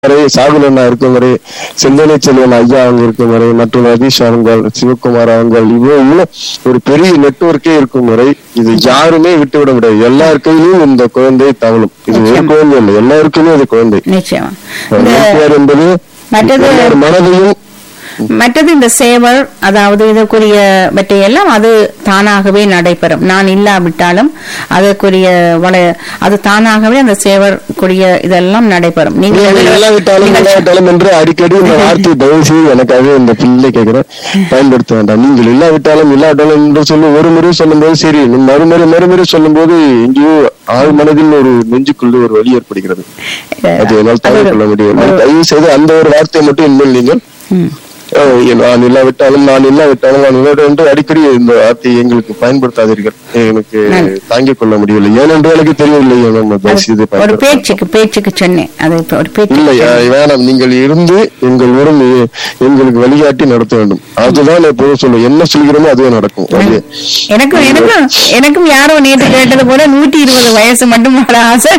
வரை சாகுல் அண்ணா இருக்கும் வரை செந்தனை செல்வன் ஐயா அவங்க இருக்கும் வரை மற்றும் ரதீஷ் அவங்கள் சிவகுமார் அவங்கள் இவ்வளவு இவ்வளவு ஒரு பெரிய நெட்வொர்க்கே இருக்கும் வரை இது யாருமே விட்டு விட முடியாது எல்லார் கையிலும் இந்த குழந்தை தவழும் இது ஒரு நிச்சயம். குழந்தை இல்லை எல்லாருக்குமே அது குழந்தை நிச்சயமா இந்த NPR என்பது மற்றது எல்லார் மனதையும் மற்றது இந்த சேவல் அதாவது இதற்குரிய எல்லாம் அது தானாகவே நடைபெறும் நான் இல்லாவிட்டாலும் அதற்குரிய வள அது தானாகவே அந்த சேவற்குரிய இதெல்லாம் நடைபெறும் நீங்கள் நீங்கள் இல்லாவிட்டாலும் நீங்கள் இல்லாவிட்டாலும் என்று அடிக்கடி இந்த வார்த்தையை தயவு செய்து எனக்காக இந்த பிள்ளை கேட்கிறேன் பயன்படுத்த வேண்டாம் நீங்கள் இல்லாவிட்டாலும் இல்லாவிட்டாலும் என்று சொல்லி ஒரு முறை சொல்லும்போது சரி நீ மறுமுறை மறுமுறை சொல்லும்போது எங்கேயோ ஆழ் மனதில் ஒரு நெஞ்சுக்குள்ள ஒரு வலி ஏற்படுகிறது அது என்னால் தாங்கிக் கொள்ள முடியும் தயவு செய்து அந்த ஒரு வார்த்தையை மட்டும் இனிமேல் நீங்கள் ம். அஹ், நான் இல்லாவிட்டாலும் நான் இல்லாவிட்டாலும் நான் இல்லாவிட்டாலும் என்று அடிக்கடி இந்த வார்த்தையை எங்களுக்கு பயன்படுத்தாதீர்கள் எனக்கு தாங்கிக் கொள்ள முடியவில்லை ஏனென்று எனக்கு தெரியவில்லை நம்ம தயவு செய்து ஒரு பயன்படுத்த பேச்சுக்கு பேச்சுக்கு சொன்னேன் அது இப்ப ஒரு பேச்சு இல்லை அஹ் வேணாம் நீங்கள் இருந்து எங்களுடன் எ- எங்களுக்கு வழிகாட்டி நடத்த வேண்டும் அதுதான் நான் எப்போதும் சொல்லுவேன் என்ன சொல்கிறோமோ அதுவே நடக்கும் அது எனக்கும் எனக்கும் எனக்கும் யாரோ நேற்று கேட்டது போல நூற்றி இருபது வயசு மட்டும் வர ஆசை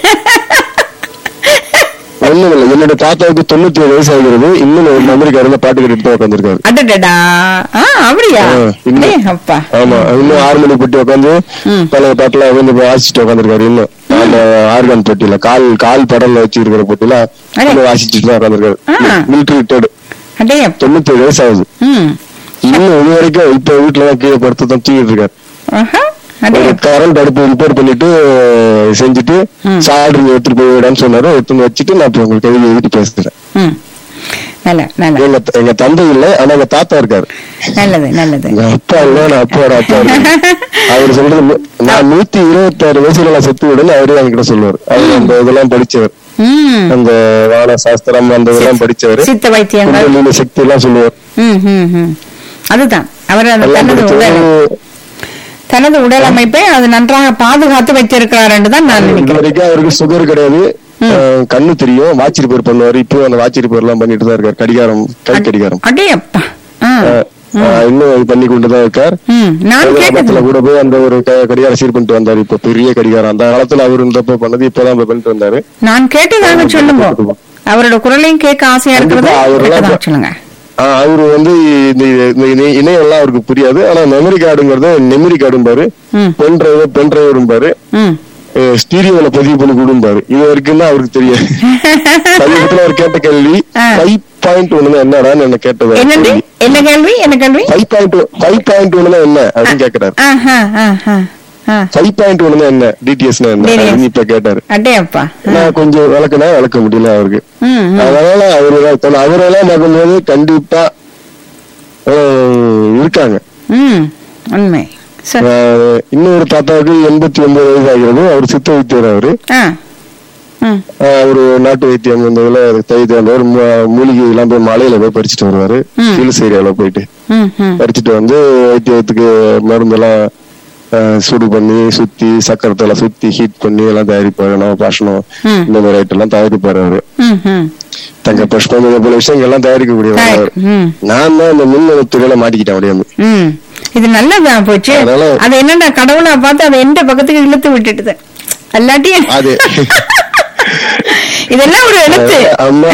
ஒண்ணும் இல்லை என்னோட தாத்தாவுக்கு தொண்ணூத்தி ஏழு வயசு ஆகிறது இன்னும் ஒரு அமெரிக்காரில் பாட்டு கேட்டுட்டு தான் உட்காந்துருக்காரு அடடடா ஆ அப்படியா ஆ, இன்னும். டேய், அப்பா ஆமா இன்னும் ஆறு மணி பெட்டி உட்காந்து ம். பல பாட்டுல வந்து வாசிச்சுட்டு உட்காந்துருக்காரு இன்னும் அந்த ஆர்கான் பெட்டியில கால் கால் படம்ல வச்சு இருக்கிற பெட்டியில அடே. இன்னும் வாசிச்சுட்டு தான் உட்காந்துருக்காரு ஆ. மிலிட்டரி ரிட்டையர்டு அடே அப்பா. தொண்ணூத்தி ஏழு வயசு ஆகுது ம் இன்னும் இது வரைக்கும் இப்ப வீட்டுல தான் கீழே படுத்து தான் தூங்கிட்டு இருக்காரு ஆஹா அடே ஒரு கரண்ட் அடுப்பு ரிப்பேர் பண்ணிட்டு அஹ், செஞ்சுட்டு ம். சால்டரிங் எடுத்துட்டு போய் விடான்னு சொன்னாரு எடுத்து வச்சுட்டு நான் இப்ப உங்களுக்கு எழுதி எழுதி பேசுறேன் ம் நல்ல நல்ல எங்க எங்க தந்தை இல்ல ஆனா எங்க தாத்தா இருக்காரு நல்லது நல்லது எங்க அப்பா இல்ல நான் அப்பாவோட அப்பா இருக்காரு. அவர் சொல்றது மு- நான் நூத்தி இருபத்தி ஆறு வயசுல நான் செத்து விடுன்னு அவரே என்கிட்ட சொல்லுவார் அவர் அந்த இதெல்லாம் படிச்சவர் ம் அந்த வான சாஸ்திரம் அந்த இதெல்லாம் படிச்சவர் சித்த வைத்தியங்கள் குண்டலினி சக்தி எல்லாம் சொல்லுவார் ம் ம் ம் அதுதான் அவர் அந்த எல்லாம் தனது உடல் படிச்சவர் தனது உடல் அமைப்பை அது நன்றாக பாதுகாத்து வைத்திருக்கிறார் என்று தான் நான் இது நினைக்கிறேன் வரைக்கும் அவருக்கு சுகர் கிடையாது அஹ், கண்ணு தெரியும் வாட்ச் ரிப்பேர் பண்ணுவாரு இப்போ அந்த வாட்ச் ரிப்பேர் எல்லாம் பண்ணிட்டு தான் இருக்காரு கடிகாரம் கை கடிகாரம் அடே அப்பா ஆ. அஹ், அஹ், இன்னும் அது பண்ணி கொண்டு தான் இருக்கார் ம் நான் கிராமத்துல கேட்டது கூட போய் அந்த ஒரு க- கடிகாரம் சீர் பண்ணிட்டு வந்தாரு இப்ப பெரிய கடிகாரம் அந்த காலத்துல அவர் இருந்தப்ப பண்ணது இப்பதான் இப்ப பண்ணிட்டு வந்தாரு நான் கேட்டதாக சொல்லுங்க அவரோட குரலையும் கேட்க ஆசையா இருக்கிறது கண்டிப்பா, அவரெல்லாம் கேட்டதாக சொல்லுங்க ஆஹ் அவரு வந்து இந்த இந்த இணை- இணையம் எல்லாம் அவருக்கு புரியாது ஆனா மெமரி கார்டுங்கிறத மெமரி கார்டும்பாரு ம் பென் டிரைவ் பென் டிரைவரும்பாரு ம் ஸ்டீரியோல பதிவு பண்ணி கொடும்பாரு இது வரைக்கும் தான் அவருக்கு தெரியாது சமீபத்துல அவர் கேட்ட கேள்வி ஆ. ஃபைவ் பாயிண்ட் ஒண்ணு என்னடான்னு என்ன கேட்டது என்னண்டு என்ன கேள்வி என்ன கேள்வி ஃபைவ் பாயிண்ட் ஃபைவ் பாயிண்ட் ஒண்ணு என்ன அப்படின்னு கேக்குறாரு ஆஹா ஆஹா ஆ ஃபைவ் பாயிண்ட் ஒண்ணு என்ன டிடிஎஸ்னா என்ன DTS. அப்படின்னு இப்ப கேட்டாரு அடே அப்பா நான் கொஞ்சம் விளக்குனா விளக்க முடியல அவருக்கு ம் ம். அதனால அவரு அவரெல்லாம் பார்க்கும்போது கண்டிப்பா அஹ், இருக்காங்க ம் உண்மை சரி அஹ், இன்னொரு தாத்தாவுக்கு எண்பத்தி ஒன்பது வயசு ஆகிறது அவர் சித்த வைத்தியர் அவரு ஆ ம் அஹ், அவரு நாட்டு வைத்தியம் இந்த இதுல தைத்து வந்தவர் மூ- மூலிகை எல்லாம் போய் மலையில போய் பறிச்சுட்டு வருவாரு ம். ஹில்ஸ் ஏரியால போயிட்டு ம் ம் பறிச்சுட்டு வந்து வைத்தியத்துக்கு மருந்தெல்லாம் அஹ், சூடு பண்ணி சுத்தி சக்கரத்தெல்லாம் சுத்தி ஹீட் பண்ணி எல்லாம் தயாரிப்பாரு நம்ம பாஷணம் ம். இந்த மாதிரி ஐட்டம் எல்லாம் தயாரிப்பாரு அவரு ம் ம் தங்க புஷ்பம் இது போல விஷயங்கள் எல்லாம் தயாரிக்கக்கூடியவர் Correct. அவர். ம் நான் தான் இந்த மின் துறையில மாட்டிக்கிட்டேன் அப்படியே ம் இது நல்லதுதான் போச்சு அதனால- அது என்னடா கடவுளா பார்த்து அதை எந்த பக்கத்துக்கு இழுத்து விட்டுட்டுது அல்லாட்டி அது இதெல்லாம் ஒரு எழுத்து அம்மா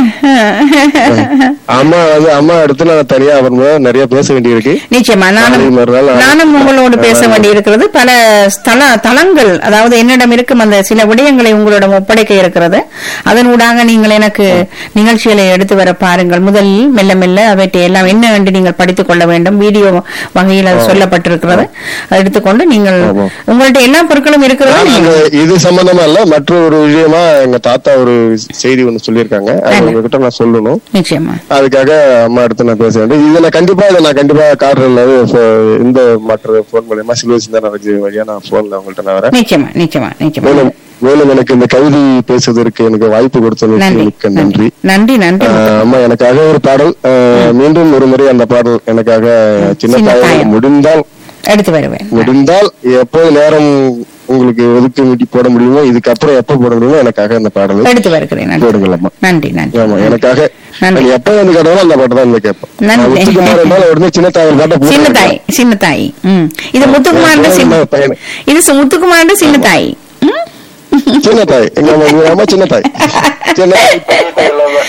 அம்மா வந்து அம்மா இடத்துல நான் தனியா அப்புறமா நிறைய பேச வேண்டியிருக்கு நிச்சயமா நானும் நாளை மறுநாள் நானும் உங்களோடு பேச வேண்டி இருக்கிறது பல ஸ்தல தலங்கள் அதாவது என்னிடம் இருக்கும் அந்த சில விடயங்களை உங்களிடம் ஒப்படைக்க இருக்கிறது அதனூடாக நீங்கள் எனக்கு நிகழ்ச்சிகளை எடுத்து வர பாருங்கள் முதலில் மெல்ல மெல்ல அவற்றை எல்லாம் என்ன என்று நீங்கள் படித்துக் கொள்ள வேண்டும் வீடியோ வகையில் அது சொல்லப்பட்டிருக்கிறது அதை எடுத்துக்கொண்டு நீங்கள் ஆமா. உங்கள்ட்ட எல்லா பொருட்களும் இருக்கிறதா நான் நீங்கள் அங்க இது சம்பந்தமா இல்ல மற்ற ஒரு விஷயமா எங்க தாத்தா ஒரு செய்தி ஒண்ணு சொல்லியிருக்காங்க அது ஆமா. உங்ககிட்ட நான் சொல்லணும் நிச்சயமா அதுக்காக அம்மா எடுத்து நான் பேச வேண்டும் இதை நான் கண்டிப்பா இதை நான் கண்டிப்பா கார்ல இந்த மற்ற போன் மூலியமா சிலுவசி தான் வழியா நான் போன்ல உங்கள்ட்ட நான் வரேன் நிச்சயமா நிச்சயமா நிச்சயமா மேலும் மேலும் எனக்கு இந்த கவிதை பேசுவதற்கு எனக்கு வாய்ப்பு கொடுத்ததற்கு நன்றி மிக்க நன்றி நன்றி நன்றி ஆஹ் அம்மா எனக்காக ஒரு பாடல் ஆஹ் மீண்டும் ஒரு முறை அந்த பாடல் எனக்காக சின்ன சின்ன தாயம் தாயம். முடிந்தால் எடுத்து வருவேன் முடிந்தால் எப்போ நேரம் உங்களுக்கு ஒதுக்கு முட்டி போட முடியுமோ இதுக்கப்புறம் எப்ப போட முடியுமோ எனக்காக அந்த பாடலை எடுத்து வருகிறேன் நன்றி போடுங்கள் அம்மா நன்றி நன்றி ஆமா எனக்காக நன்றி. நான் எப்ப வந்து கேட்டாலும் அந்த பாட்டு தான் வந்து கேட்பேன் நன்றி. நான் முத்துக்குமார் இருந்தாலும் உடனே சின்ன தாயம் பாட்டை சின்ன போட்டு தாய் சின்ன தாய் ம் இது முத்துக்குமார் சின்ன பையன் இது சு- முத்துக்குமார் சின்ன தாய் ம்? சின்ன தாய் எங்க அம்மா எங்க அம்மா சின்ன தாய் சின்ன தாய்